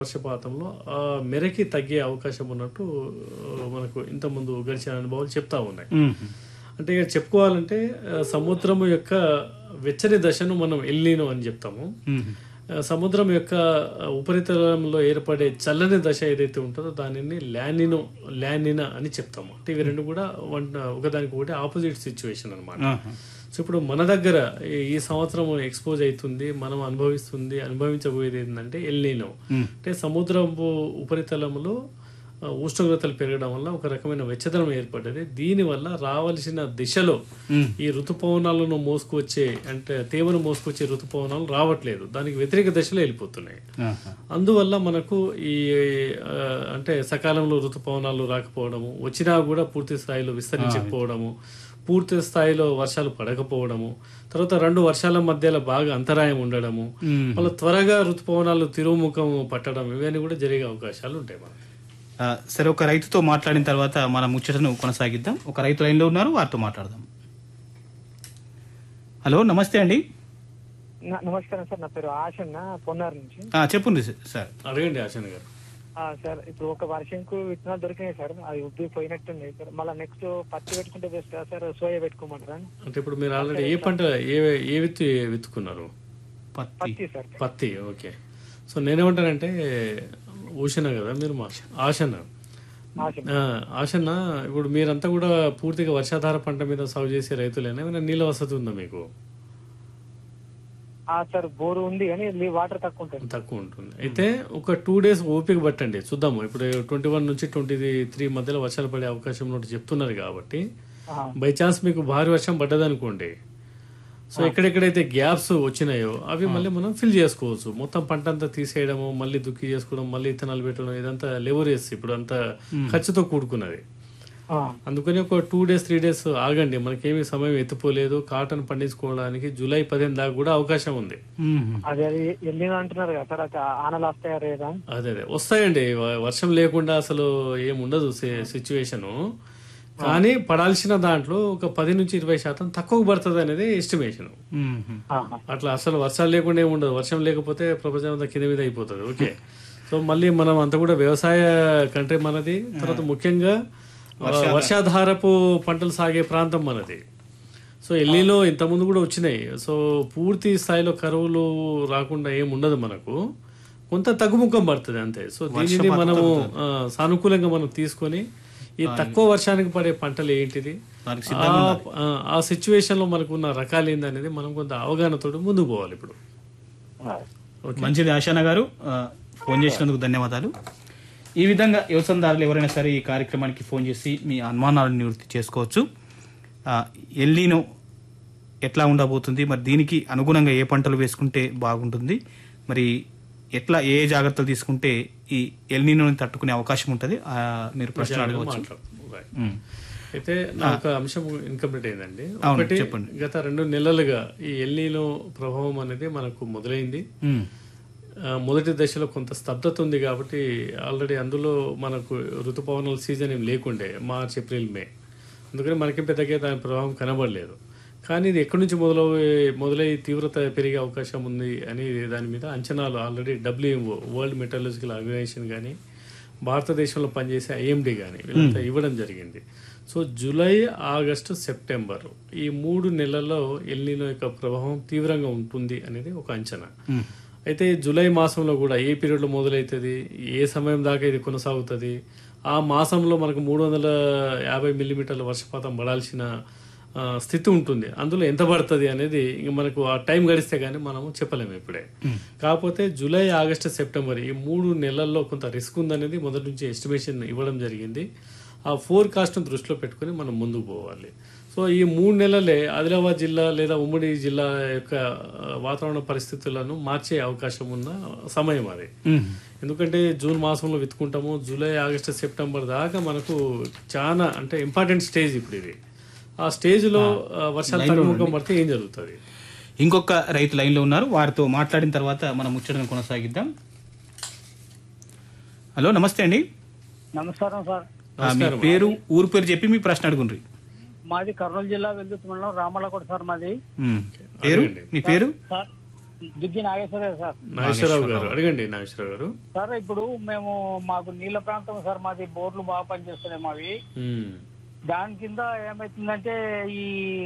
వర్షపాతంలో ఆ మెరకి తగ్గే అవకాశం ఉన్నట్టు ఆ, మనకు ఇంతకుముందు గడిచిన అనుభవాలు చెప్తా ఉన్నాయి మ్మ్. అంటే ఇక చెప్పుకోవాలంటే ఆ, సముద్రము యొక్క వెచ్చని దశను మనం ఎల్లీనో అని చెప్తాము మ్మ్. ఆ, సముద్రం యొక్క ఆ, ఉపరితలంలో ఏర్పడే చల్లని దశ ఏదైతే ఉంటుందో దానిని ల్యానినో ల్యానినా అని చెప్తాము అంటే ఇవి రెండు కూడా వన్ ఒకదానికి ఒకటి ఆపోజిట్ సిచ్యువేషన్ అన్నమాట ఆహా. సో ఇప్పుడు మన దగ్గర ఈ- ఈ సంవత్సరం ఎక్స్పోజ్ అవుతుంది మనం అనుభవిస్తుంది అనుభవించబోయేది ఏంటంటే ఎల్నీనో మ్మ్. అంటే సముద్రపు ఉపరితలంలో ఆ, ఉష్ణోగ్రతలు పెరగడం వల్ల ఒక రకమైన వెచ్చదనం ఏర్పడ్డది దీనివల్ల రావాల్సిన దిశలో మ్మ్. ఈ ఋతుపవనాలను మోసుకొచ్చే అంటే తేమను మోసుకొచ్చే ఋతుపవనాలు రావట్లేదు దానికి వ్యతిరేక దిశలో వెళ్ళిపోతున్నాయి ఆహా. అందువల్ల మనకు ఈ ఆ, అంటే సకాలంలో ఋతుపవనాలు రాకపోవడము వచ్చినా కూడా పూర్తి స్థాయిలో విస్తరించకపోవడము పూర్తి స్థాయిలో వర్షాలు పడకపోవడము తర్వాత రెండు వర్షాల మధ్యలో బాగా అంతరాయం ఉండడము మ్మ్. మళ్ళీ త్వరగా ఋతుపవనాలు తిరుముఖం పట్టడం ఇవన్నీ కూడా జరిగే అవకాశాలు ఉంటాయి మనకి ఆ, సరే ఒక రైతుతో మాట్లాడిన తర్వాత మన ముచ్చటను కొనసాగిద్దాం ఒక రైతు లైన్లో ఉన్నారు వారితో మాట్లాడదాం హలో నమస్తే అండి న- నమస్కారం సార్ నా పేరు ఆశన్న పొన్నార్ నుంచి ఆ, చెప్పండి సార్ అడగండి ఆశన్ గారు ఆ, సార్ ఇప్పుడు ఒక వర్షంకు విత్తనాలు దొరికినాయి సార్ అది ఉబ్బి పోయినట్టున్నాయి సార్ మళ్ళీ నెక్స్ట్ పత్తి పెట్టుకుంటే బెస్ట్ సార్ సోయా పెట్టుకోమంటారా అంటే ఇప్పుడు మీరు ఆల్రెడీ ఏ పంట ఏ ఏ విత్తు విత్తుకున్నారు పత్తి పత్తి సార్ పత్తి ఓకే సో నేనేమంటానంటే ఊషణ కదా మీరు మా ఆశన ఆశ ఆ, ఆశన్న ఇప్పుడు మీరంతా కూడా పూర్తిగా వర్షాధార పంట మీద సాగు చేసే రైతులేనా ఏమైనా నీళ్ళ వసతి ఉందా మీకు ఆ, సార్ బోరు ఉంది కానీ నీ- వాటర్ తక్కువ ఉంటుంది తక్కువ ఉంటుంది అయితే ఒక టూ డేస్ ఓపిక పట్టండి చూద్దాము ఇప్పుడు ట్వంటీ వన్ నుంచి ట్వంటీ త్రీ మధ్యలో వర్షాలు పడే అవకాశం ఉన్నట్టు చెప్తున్నారు కాబట్టి ఆ, బై ఛాన్స్ మీకు భారీ వర్షం పడ్డదనుకోండి సో ఎక్కడెక్కడైతే గ్యాప్స్ వచ్చినాయో అవి మళ్ళీ మనం ఫిల్ చేసుకోవచ్చు మొత్తం పంట అంతా తీసేయడము మళ్ళీ దుక్కి చేసుకోవడం మళ్ళీ ఇత్తనాలు పెట్టడం ఇదంతా లెవరేజ్ ఇప్పుడు అంతా ఖర్చుతో కూడుకున్నది ఆ, అందుకని ఒక టూ డేస్ త్రీ డేస్ ఆగండి మనకేమీ సమయం ఎత్తిపోలేదు కాటన్ పండించుకోవడానికి జూలై పదిహేను దాకా కూడా అవకాశం ఉంది మ్మ్. అదే అది వెళ్ళిన అంటున్నారు కదా సార్ అది ఆనలు వస్తాయా లేదా అదే అదే వస్తాయండి వ- వర్షం లేకుండా అసలు ఏం ఉండదు సిచ్యువేషన్ కానీ పడాల్సిన దాంట్లో ఒక పది నుంచి ఇరవై శాతం తక్కువ పడుతుంది అనేది ఎస్టిమేషన్ మ్మ్. ఆహా. అట్లా అసలు వర్షాలు లేకుండా ఏమి ఉండదు వర్షం లేకపోతే ప్రపంచం అంతా కింద మీద అయిపోతుంది ఓకే సో మళ్ళీ మనం అంతా కూడా వ్యవసాయ కంట్రీ మనది తర్వాత ముఖ్యంగా ఆ, వర్షాధారపు పంటలు సాగే ప్రాంతం మనది సో ఎల్లీలో ఇంతకుముందు కూడా వచ్చినాయి సో పూర్తి స్థాయిలో కరువులు రాకుండా ఏం ఉండదు మనకు కొంత తగ్గుముఖం పడుతుంది అంతే సో దీనిని మనము ఆ, సానుకూలంగా మనం తీసుకొని ఈ తక్కువ వర్షానికి పడే పంటలు ఏంటిది దానికి ఆ- ఆ, ఆ సిచ్యువేషన్ లో మనకు ఉన్న రకాలు ఏందనేది మనం కొంత అవగాహనతో ముందుకు పోవాలి ఇప్పుడు మంచిది ఆశాన గారు ఆ, ఫోన్ చేసినందుకు ధన్యవాదాలు ఈ విధంగా వ్యవసాయదారులు ఎవరైనా సరే ఈ కార్యక్రమానికి ఫోన్ చేసి మీ అనుమానాలను నివృత్తి చేసుకోవచ్చు ఆ, ఎల్లీనో ఎట్లా ఉండబోతుంది మరి దీనికి అనుగుణంగా ఏ పంటలు వేసుకుంటే బాగుంటుంది మరి ఎట్లా ఏ జాగ్రత్తలు తీసుకుంటే ఈ ఎల్నీనోని తట్టుకునే అవకాశం ఉంటుంది ఆ, మీరు ప్రశ్న అడగవచ్చు మాట్లాడుతున్నాం. Right. ఉమ్. అయితే నా ఒక అంశం ఇన్కంప్లీట్ అయిందండి అవును, ఒకటి చెప్పండి. గత రెండు నెలలుగా ఈ ఎల్లీలో ప్రభావం అనేది మనకు మొదలైంది ఉమ్. ఆ, మొదటి దశలో కొంత స్తబ్దత ఉంది కాబట్టి ఆల్రెడీ అందులో మనకు ఋతుపవనాల సీజన్ ఏం లేకుండే మార్చ్ ఏప్రిల్ మే అందుకని మనకి పెద్దగా దాని ప్రభావం కనబడలేదు కానీ ఇది ఎక్కడి నుంచి మొదలై మొదలై తీవ్రత పెరిగే అవకాశం ఉంది అని దాని మీద అంచనాలు already WMO world meteorological organization కానీ భారతదేశంలో పనిచేసే ఐఎండి కానీ వీళ్ళంతా ఇవ్వడం జరిగింది సో జూలై ఆగస్టు సెప్టెంబర్ ఈ మూడు నెలల్లో ఎల్నినో యొక్క ప్రభావం తీవ్రంగా ఉంటుంది అనేది ఒక అంచనా ఉమ్. అయితే జూలై మాసంలో కూడా ఏ పీరియడ్లో మొదలవుతుంది ఏ సమయం దాకా ఇది కొనసాగుతుంది ఆ మాసంలో మనకు మూడు వందల యాభై మిల్లీమీటర్ల వర్షపాతం పడాల్సిన ఆ, స్థితి ఉంటుంది అందులో ఎంత పడుతుంది అనేది ఇంక మనకు ఆ టైం గడిస్తే కానీ మనము చెప్పలేము ఇప్పుడే కాకపోతే జూలై ఆగస్టు సెప్టెంబర్ ఈ మూడు నెలల్లో కొంత రిస్క్ ఉందనేది మొదటి నుంచి ఎస్టిమేషన్ ఇవ్వడం జరిగింది ఆ ఫోర్ కాస్ట్ను దృష్టిలో పెట్టుకుని మనం ముందుకు పోవాలి సో ఈ మూడు నెలలే ఆదిలాబాద్ జిల్లా లేదా ఉమ్మడి జిల్లా యొక్క ఆ, వాతావరణ పరిస్థితులను మార్చే అవకాశం ఉన్న సమయం అది ఉమ్. ఎందుకంటే జూన్ మాసంలో విత్తుకుంటాము జూలై ఆగస్టు సెప్టెంబర్ దాకా మనకు చాలా అంటే ఇంపార్టెంట్ స్టేజ్ ఇప్పుడు ఇది ఆ స్టేజ్లో ఆ, వర్షాలు తగ్గుముఖం పడితే ఏం జరుగుతుంది ఇంకొక రైతు లైన్లో ఉన్నారు వారితో మాట్లాడిన తర్వాత మనం ముచ్చటను కొనసాగిద్దాం హలో నమస్తే అండి నమస్కారం సార్ ఆ, మీ పేరు ఊరు పేరు చెప్పి మీ ప్రశ్న అడుగుండ్రి మాది కర్నూలు జిల్లా వెల్దుర్తి మండలం రామలకోట సార్ మాది ఉమ్. పేరు మీ పేరు సార్ దుగ్గి నాగేశ్వరరావు సార్ నాగేశ్వరరావు గారు అడగండి నాగేశ్వరరావు గారు సార్ ఇప్పుడు మేము మాకు నీళ్ళ ప్రాంతం సార్ మాది బోర్లు బాగా పనిచేస్తున్నాయి మావి ఉమ్, దాని కింద ఏమైతుందంటే ఈ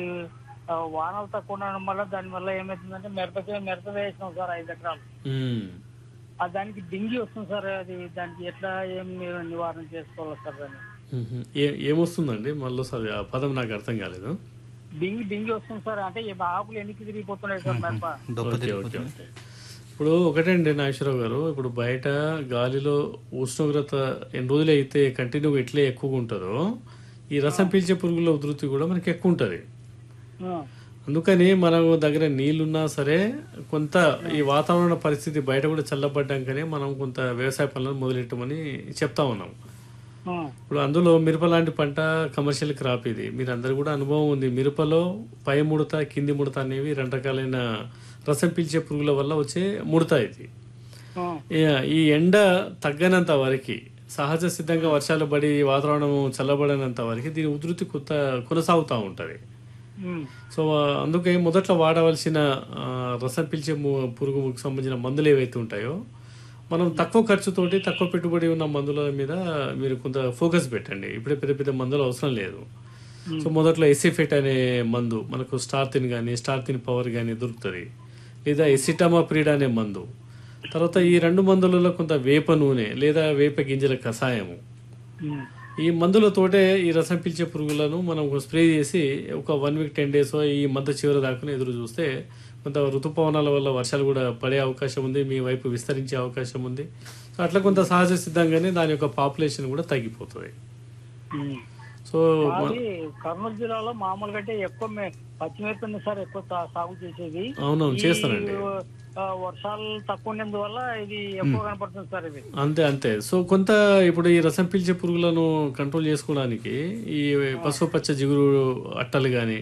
ఆ, వానలు తక్కువ ఉండడం వల్ల దాని వల్ల ఏమైతుందంటే మిరపకాయ మిరప వేసినాం సార్ ఐదు ఎకరాలు ఉమ్. ఆ దానికి డింగి వస్తుంది సార్ అది దానికి ఎట్లా ఏం మీరు నివారణ చేసుకోవాలి సార్ దాన్ని ఉహు. ఏ- ఏమొస్తుందండి మళ్ళీ సార్ ఆ పదం నాకు అర్థం కాలేదు డింగి డింగి వస్తుంది సార్ అంటే ఈ ఆకులు ఎన్నికి తిరిగిపోతున్నాయి సార్ మిరప దొప్ప ఓకే, ఓకే, తిరిగిపోతుంది ఓకే. ఇప్పుడు ఒకటండి నాగేశ్వరరావు గారు ఇప్పుడు బయట గాలిలో ఉష్ణోగ్రత ఎన్ని రోజులు అయితే కంటిన్యూగా ఎట్లే ఎక్కువగా ఉంటుందో ఈ రసం పీల్చే పురుగుల ఉధృతి కూడా మనకి ఎక్కువ ఉంటుంది ఆ, అందుకని మన దగ్గర నీళ్లున్నా సరే కొంత ఈ వాతావరణ పరిస్థితి బయట కూడా చల్లబడ్డాకనే మనం కొంత వ్యవసాయ పనులను మొదలెట్టమని చెప్తా ఉన్నాం ఆ, ఇప్పుడు అందులో మిరప లాంటి పంట కమర్షియల్ క్రాప్ ఇది మీరు అందరు కూడా అనుభవం ఉంది మిరపలో పై ముడత కింది ముడత అనేవి రెండు రకాలైన రసం పీల్చే పురుగుల వల్ల వచ్చే ముడత ఇది ఆ, ఈ- ఈ ఎండ తగ్గనంత వరకు సహజ సిద్ధంగా వర్షాలు పడి వాతావరణం చల్లబడినంత వరకు దీని ఉధృతి కొత్త కొనసాగుతూ ఉంటుంది ఉమ్, సో ఆ, అందుకే మొదట్లో వాడవలసిన ఆ, రసం పీల్చే ము- పురుగుకు సంబంధించిన మందులు ఏవైతే ఉంటాయో మనం తక్కువ ఖర్చుతోటి తక్కువ పెట్టుబడి ఉన్న మందుల మీద మీరు కొంత ఫోకస్ పెట్టండి ఇప్పుడే పెద్ద పెద్ద మందులు అవసరం లేదు సో మొదట్లో ఎసిఫెట్ అనే మందు మనకు స్టార్తిన్ కానీ స్టార్తిన్ పవర్ కానీ దొరుకుతుంది లేదా ఎసిటమాప్రిడ్ అనే మందు తర్వాత ఈ రెండు మందులలో కొంత వేప నూనె లేదా వేప గింజల కషాయము ఉమ్, ఈ మందులతోటే ఈ రసం పీల్చే పురుగులను మనం స్ప్రే చేసి ఒక వన్ వీక్ టెన్ డేస్ ఈ మధ్య చివరి దాకా ఎదురు చూస్తే కొంత ఋతుపవనాల వల్ల వర్షాలు కూడా పడే అవకాశం ఉంది మీ వైపు విస్తరించే అవకాశం ఉంది సో అట్లా కొంత సహజ సిద్ధంగానే దాని యొక్క పాపులేషన్ కూడా తగ్గిపోతుంది ఉమ్. సో మాది కర్నూలు జిల్లాలో మామూలుగా అంటే ఎక్కువ మే- పచ్చిమిరపని సార్ ఎక్కువ సా- సాగు చేసేది అవునవును ఈ, చేస్తానండి ఆ, వర్షాలు తక్కువ ఉన్నందువల్ల ఇది ఎక్కువ కనపడుతుంది సార్ ఇది అంతే అంతే సో కొంత ఇప్పుడు ఈ రసం పీల్చే పురుగులను కంట్రోల్ చేసుకోవడానికి ఈ పసుపు పచ్చ జిగురు అట్టలు కానీ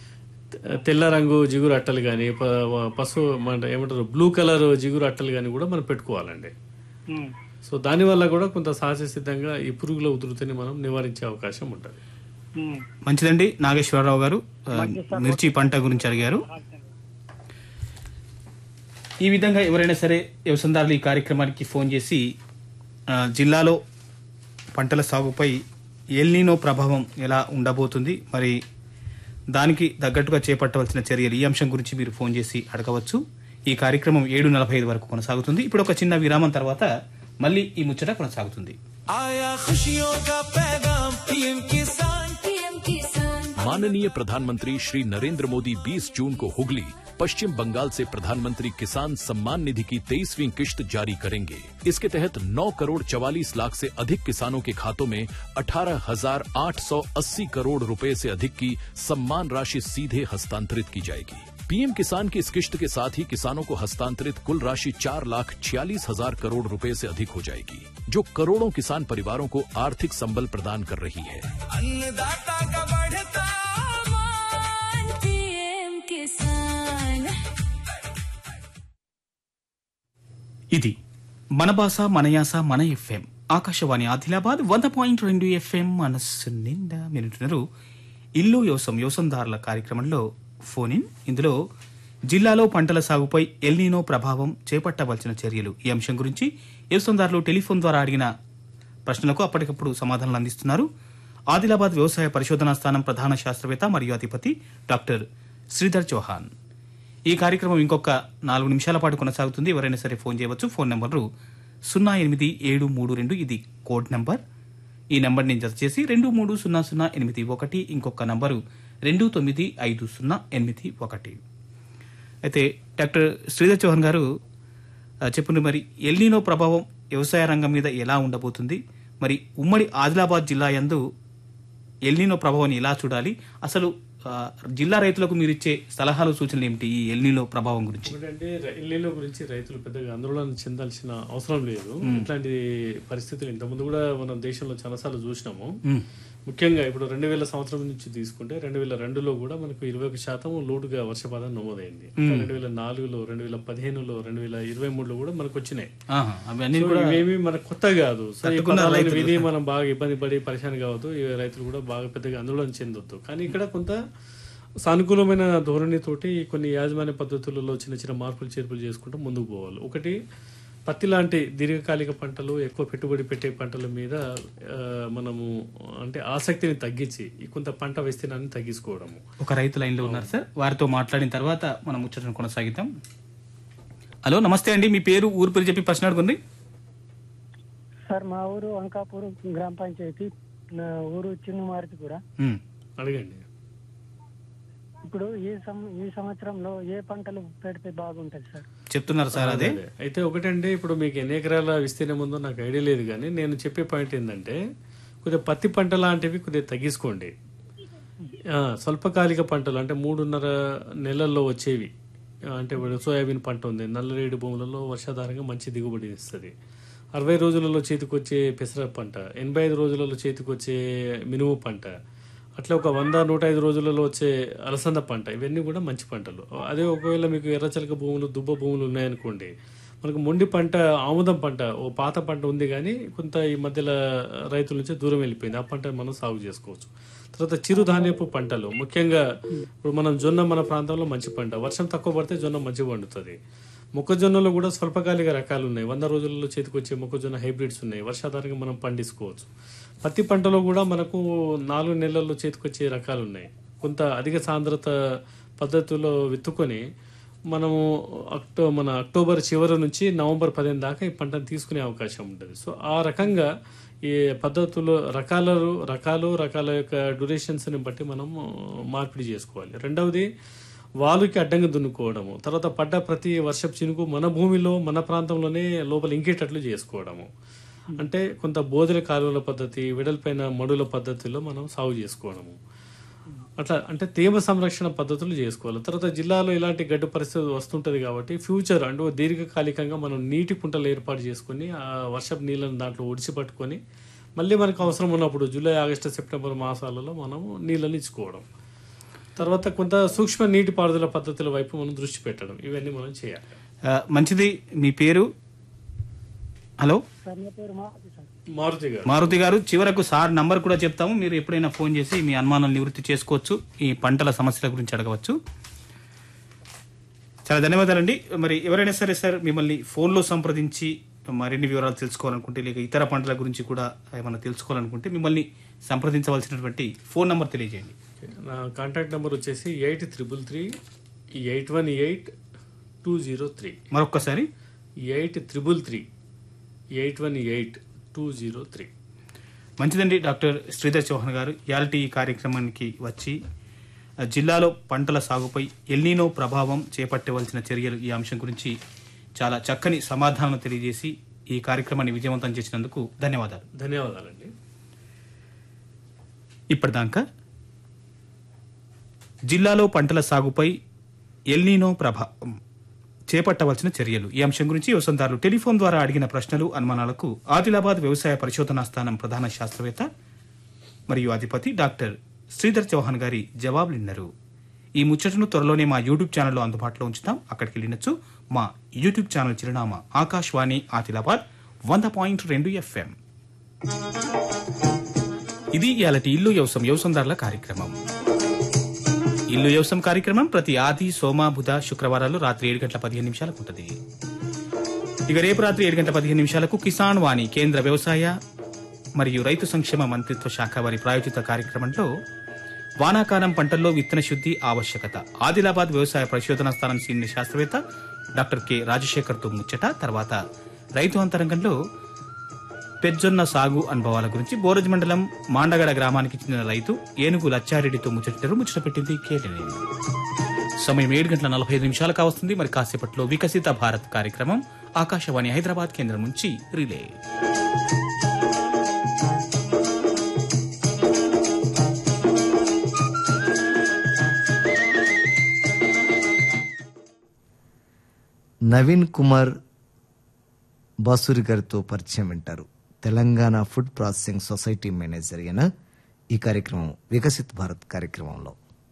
తెల్ల రంగు జిగురు అట్టలు కానీ పసుపు మన ఏమంటారు బ్లూ కలర్ జిగురు అట్టలు కానీ కూడా మనం పెట్టుకోవాలండి ఉమ్. సో దానివల్ల కూడా కొంత సహజ సిద్ధంగా ఈ పురుగుల ఉధృతిని మనం నివారించే అవకాశం ఉంటుంది ఉమ్. మంచిదండి నాగేశ్వరరావు గారు ఆ, మిర్చి పంట గురించి అడిగారు ఈ విధంగా ఎవరైనా సరే వ్యవసాయదారులు ఈ కార్యక్రమానికి ఫోన్ చేసి ఆ, జిల్లాలో పంటల సాగుపై ఎల్నీనో ప్రభావం ఎలా ఉండబోతుంది మరి దానికి తగ్గట్టుగా చేపట్టవలసిన చర్యలు ఈ అంశం గురించి మీరు ఫోన్ చేసి అడగవచ్చు ఈ కార్యక్రమం ఏడు నలభై ఐదు వరకు కొనసాగుతుంది ఇప్పుడు ఒక చిన్న విరామం తర్వాత మళ్ళీ ఈ ముచ్చట కొనసాగుతుంది आया खुशियों का पैगाम पीएम किसान पीएम किसान माननीय प्रधानमंत्री श्री नरेंद्र मोदी 20 जून को हुगली पश्चिम बंगाल से प्रधानमंत्री किसान सम्मान निधि की तेईसवीं किश्त जारी करेंगे इसके तहत 9 करोड़ चवालीस लाख से अधिक किसानों के खातों में 18,880 करोड़ रुपए से अधिक की सम्मान राशि सीधे हस्तांतरित की जाएगी पीएम किसान की इस किश्त के साथ ही किसानों को हस्तांतरित कुल राशि चार लाख छियालीस हजार करोड़ रुपए से अधिक हो जाएगी जो करोड़ों किसान परिवारों को आर्थिक संबल प्रदान कर रही है अन्नदाता का बढ़ता मान पीएम किसान ఇది మన భాష మన యాస మన ఎఫ్ఎం ఆకాశవాణి ఆదిలాబాద్ వంద పాయింట్ రెండు ఎఫ్ఎం మనస్సు నిండా మీరుంటున్నారు ఇల్లు యోసం యోసందారుల కార్యక్రమంలో ఫోన్ ఇన్ ఇందులో జిల్లాలో పంటల సాగుపై ఎల్నీనో ప్రభావం చేపట్టవలసిన చర్యలు ఈ అంశం గురించి వ్యవసాయదారులు టెలిఫోన్ ద్వారా అడిగిన ప్రశ్నలకు అప్పటికప్పుడు సమాధానాలు అందిస్తున్నారు ఆదిలాబాద్ వ్యవసాయ పరిశోధనా స్థానం ప్రధాన శాస్త్రవేత్త మరియు అధిపతి డాక్టర్ శ్రీధర్ చౌహాన్ ఈ కార్యక్రమం ఇంకొక నాలుగు నిమిషాల పాటు కొనసాగుతుంది ఎవరైనా సరే ఫోన్ చేయవచ్చు ఫోన్ నెంబరు సున్నా ఎనిమిది ఏడు మూడు రెండు ఇది కోడ్ నెంబర్ ఈ నెంబర్ నేను జత చేసి రెండు మూడు సున్నా సున్నా ఎనిమిది ఒకటి ఇంకొక నంబరు రెండు తొమ్మిది ఐదు సున్నా ఎనిమిది ఒకటి అయితే డాక్టర్ శ్రీధర్ చౌహాన్ గారు ఆ, చెప్పండి మరి ఎల్నీనో ప్రభావం వ్యవసాయ రంగం మీద ఎలా ఉండబోతుంది మరి ఉమ్మడి ఆదిలాబాద్ జిల్లా యందు ఎల్నీనో ప్రభావాన్ని ఎలా చూడాలి అసలు ఆ, జిల్లా రైతులకు మీరు ఇచ్చే సలహాలు సూచనలు ఏమిటి ఈ ఎల్నీనో ప్రభావం గురించి ఎందుకంటే ఇల్లు గురించి రైతులు పెద్దగా ఆందోళన చెందాల్సిన అవసరం లేదు ఇట్లాంటి పరిస్థితులు ఇంతకుముందు కూడా మనం దేశంలో చాలాసార్లు చూసినాము ముఖ్యంగా ఇప్పుడు రెండు వేల సంవత్సరం నుంచి తీసుకుంటే రెండు వేల రెండులో కూడా మనకు ఇరవై ఒక శాతం లోటుగా వర్షపాతం నమోదైంది రెండు వేల నాలుగులో రెండు వేల పదిహేనులో రెండు వేల ఇరవై మూడులో కూడా మనకు వచ్చినాయి ఆహా, అవన్నీ సో కూడా ఇవేమి మనకు కొత్త కాదు సో ఈ తట్టుకున్న పదాలను రైతులు. విని మనం బాగా ఇబ్బంది పడి పరిశాన్ కావద్దు ఈ రైతులు కూడా బాగా పెద్దగా ఆందోళన చెందొద్దు కానీ ఇక్కడ కొంత సానుకూలమైన ధోరణితోటి కొన్ని యాజమాన్య పద్ధతులలో చిన్న చిన్న మార్పులు చేర్పులు చేసుకుంటూ ముందుకు పోవాలి ఒకటి పత్తి లాంటి దీర్ఘకాలిక పంటలు ఎక్కువ పెట్టుబడి పెట్టే పంటల మీద ఆ, మనము అంటే ఆసక్తిని తగ్గించి ఈ కొంత పంట విస్తీర్ణాన్ని తగ్గించుకోవడము ఒక రైతు లైన్ లో ఉన్నారు సార్ వారితో మాట్లాడిన తర్వాత మనం ముచ్చటను కొనసాగిద్దాం హలో నమస్తే అండి మీ పేరు ఊరు పేరు చెప్పి ప్రశ్న అడుగుంది సార్ మా ఊరు అంకాపూర్ గ్రామ పంచాయతీ నా ఊరు చిన్న మారుతి కూడా ఉమ్. అడగండి ఇప్పుడు ఈ సం ఈ సంవత్సరంలో ఏ పంటలు పెడితే బాగుంటది సార్ చెప్తున్నారు సార్ అదే అదే. అయితే ఒకటండి ఇప్పుడు మీకు ఎన్ని ఎకరాల విస్తీర్ణం ఉందో నాకు ఐడియా లేదు కానీ నేను చెప్పే పాయింట్ ఏంటంటే కొద్దిగా పత్తి పంట లాంటివి కొద్దిగా తగ్గించుకోండి ఆ, స్వల్పకాలిక పంటలు అంటే మూడున్నర నెలల్లో వచ్చేవి ఆ, అంటే ఇప్పుడు సోయాబీన్ పంట ఉంది నల్లరేడు భూములలో వర్షాధారంగా మంచి దిగుబడి ఇస్తుంది అరవై రోజులలో చేతికొచ్చే పెసర పంట ఎనభై ఐదు రోజులలో చేతికొచ్చే మినుము పంట అట్లా ఒక వంద నూట ఐదు రోజులలో వచ్చే అలసంద పంట ఇవన్నీ కూడా మంచి పంటలు అదే ఒకవేళ మీకు ఎర్రచలక భూములు దుబ్బ భూములు ఉన్నాయనుకోండి మనకు మొండి పంట ఆముదం పంట ఓ పాత పంట ఉంది కానీ కొంత ఈ మధ్యలో రైతుల నుంచి దూరం వెళ్ళిపోయింది ఆ పంట మనం సాగు చేసుకోవచ్చు తర్వాత చిరుధాన్యపు పంటలు ముఖ్యంగా ఇప్పుడు మనం జొన్న మన ప్రాంతంలో మంచి పంట వర్షం తక్కువ పడితే జొన్న మంచిగా పండుతుంది మొక్కజొన్నలో కూడా స్వల్పకాలిక రకాలు ఉన్నాయి వంద రోజులలో చేతికొచ్చే మొక్కజొన్న హైబ్రిడ్స్ ఉన్నాయి వర్షాధారంగా మనం పండించుకోవచ్చు పత్తి పంటలో కూడా మనకు నాలుగు నెలల్లో చేతికొచ్చే రకాలు ఉన్నాయి కొంత అధిక సాంద్రత పద్ధతిలో విత్తుకొని మనము అక్టో మన అక్టోబర్ చివరి నుంచి నవంబర్ పదిహేను దాకా ఈ పంటను తీసుకునే అవకాశం ఉంటుంది సో ఆ రకంగా ఈ పద్ధతులు రకాల రకాలు రకాల యొక్క డ్యూరేషన్స్ని బట్టి మనం మార్పిడి చేసుకోవాలి రెండవది వాలుకి అడ్డంగా దున్నుకోవడము తర్వాత పడ్డ ప్రతి వర్షపు చినుకు మన భూమిలో మన ప్రాంతంలోనే లోపల ఇంకేటట్లు చేసుకోవడము అంటే కొంత బోధల కాలువల పద్ధతి వెడల్పైన మడుల పద్ధతిలో మనం సాగు చేసుకోవడము అట్లా అంటే తేమ సంరక్షణ పద్ధతులు చేసుకోవాలి తర్వాత జిల్లాలో ఇలాంటి గడ్డు పరిస్థితి వస్తుంటది కాబట్టి ఫ్యూచర్ అంటే దీర్ఘకాలికంగా మనం నీటి కుంటలు ఏర్పాటు చేసుకొని ఆ వర్షపు నీళ్ళని దాంట్లో ఒడిచి పట్టుకొని మళ్ళీ మనకు అవసరం ఉన్నప్పుడు జూలై ఆగస్టు సెప్టెంబర్ మాసాలలో మనం నీళ్ళని ఇచ్చుకోవడం తర్వాత కొంత సూక్ష్మ నీటి పారుదల పద్ధతుల వైపు మనం దృష్టి పెట్టడం ఇవన్నీ మనం చేయాలి ఆ, మంచిది మీ పేరు హలో సార్ నా పేరు మారుతి సార్ మారుతి గారు మారుతి గారు చివరకు సార్ నంబర్ కూడా చెప్తాము మీరు ఎప్పుడైనా ఫోన్ చేసి మీ అనుమానాలు నివృత్తి చేసుకోవచ్చు ఈ పంటల సమస్యల గురించి అడగవచ్చు చాలా ధన్యవాదాలండి మరి ఎవరైనా సరే సార్ మిమ్మల్ని ఫోన్లో సంప్రదించి మరిన్ని వివరాలు తెలుసుకోవాలనుకుంటే లేక ఇతర పంటల గురించి కూడా ఏమైనా తెలుసుకోవాలనుకుంటే మిమ్మల్ని సంప్రదించవలసినటువంటి ఫోన్ నంబర్ తెలియజేయండి నా కాంటాక్ట్ నెంబర్ వచ్చేసి eight triple three eight one eight two zero three మరొక్కసారి eight triple three eight one eight two zero three మంచిదండి డాక్టర్ శ్రీధర్ చౌహాన్ గారు ఇయాల్టీ ఈ కార్యక్రమానికి వచ్చి ఆ, జిల్లాలో పంటల సాగుపై ఎల్నీనో ప్రభావం చేపట్టవలసిన చర్యలు ఈ అంశం గురించి చాలా చక్కని సమాధానం తెలియజేసి ఈ కార్యక్రమాన్ని విజయవంతం చేసినందుకు ధన్యవాదాలు ధన్యవాదాలండి ఇప్పటిదాకా జిల్లాలో పంటల సాగుపై ఎల్నీనో ప్రభావం చేపట్టవలసిన చర్యలు ఈ అంశం గురించి వ్యవసాయదారులు టెలిఫోన్ ద్వారా అడిగిన ప్రశ్నలు అనుమానాలకు ఆదిలాబాద్ వ్యవసాయ పరిశోధనా స్థానం ప్రధాన శాస్త్రవేత్త మరియు అధిపతి డాక్టర్ శ్రీధర్ చౌహాన్ గారి జవాబులు విన్నారు ఈ ముచ్చటను త్వరలోనే మా యూట్యూబ్ ఛానల్లో అందుబాటులో ఉంచుతాం అక్కడికి వెళ్ళినచ్చు మా యూట్యూబ్ ఛానల్ చిరునామా ఆకాశవాణి ఆదిలాబాద్ వంద పాయింట్ రెండు ఎఫ్ఎం ఇది ఇయాలటి ఇల్లు వ్యవసం వ్యవసందారుల కార్యక్రమం ఇల్లు వ్యవసం కార్యక్రమం ప్రతి ఆది సోమ బుధ శుక్రవారాలు రాత్రి ఏడు గంటల పదిహేను నిమిషాలకు ఉంటుంది ఇక రేపు రాత్రి ఏడు గంటల పదిహేను నిమిషాలకు కిసాన్ వాణి కేంద్ర వ్యవసాయ మరియు రైతు సంక్షేమ మంత్రిత్వ శాఖ వారి ప్రాయోజిత కార్యక్రమంలో వానాకాలం పంటల్లో విత్తన శుద్ధి ఆవశ్యకత ఆదిలాబాద్ వ్యవసాయ పరిశోధనా స్థానం సీనియర్ శాస్త్రవేత్త డాక్టర్ కె రాజశేఖర్ తో ముచ్చట తర్వాత రైతు అంతరంగంలో పెజ్జొన్న సాగు అనుభవాల గురించి బోరజ్ మండలం మాండగడ గ్రామానికి చెందిన రైతు ఏనుగు లచ్చారెడ్డితో ముచ్చటారు ముచ్చట పెట్టింది కేటనే సమయం ఏడు గంటల నలభై ఐదు నిమిషాలు కావస్తుంది మరి కాసేపట్లో వికసిత భారత్ కార్యక్రమం ఆకాశవాణి హైదరాబాద్ కేంద్రం నుంచి రిలే నవీన్ కుమార్ బాసూరి గారితో పరిచయం వింటారు Telangana food processing society manager అయిన ఈ కార్యక్రమం వికసిత్ భారత్ కార్యక్రమంలో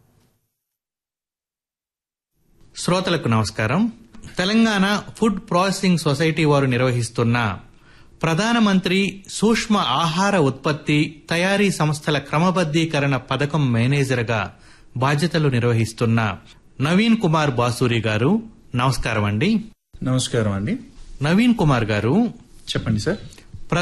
శ్రోతలకు నమస్కారం తెలంగాణ ఫుడ్ ప్రాసెసింగ్ సొసైటీ వారు నిర్వహిస్తున్న ప్రధానమంత్రి సూక్ష్మ ఆహార ఉత్పత్తి తయారీ సంస్థల క్రమబద్దీకరణ పథకం మేనేజర్గా బాధ్యతలు నిర్వహిస్తున్న నవీన్ కుమార్ బాసూరి గారు నమస్కారం అండి నమస్కారం అండి నవీన్ కుమార్ గారు చెప్పండి సార్